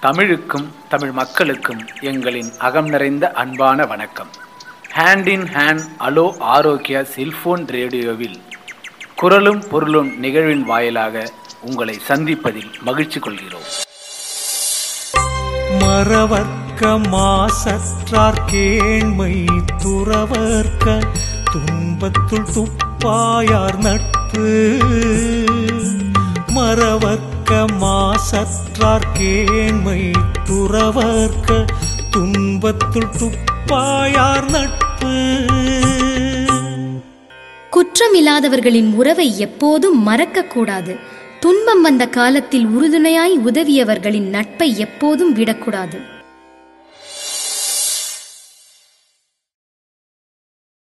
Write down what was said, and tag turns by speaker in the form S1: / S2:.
S1: தமிழுக்கும் தமிழ் மக்களுக்கும் எங்களின் அகம் நிறைந்த அன்பான வணக்கம் hand in hand hello Arogya cellphone ரேடியோவில் குரலும் பொருளும் நிகழ்வின் வாயிலாக உங்களை சந்திப்பதில் மகிழ்ச்சி கொள்கிறோம்
S2: மறவர்க்க மாசற்றார் கேண்மை துறவர்க்க துன்பத்துள் துப்பாயார் நட்பு மறவர்க்க மாசற்றார் கேண்மை துறவர்க்க துன்பத்துள் துப்பாயார் நட்பு
S3: குற்றமில்லாதவர்களின் உறவை எப்போதும் மறக்கக்கூடாது துன்பம் வந்த காலத்தில் உறுதுணையாய் உதவியவர்களின் நட்பை எப்போதும் விடக்கூடாது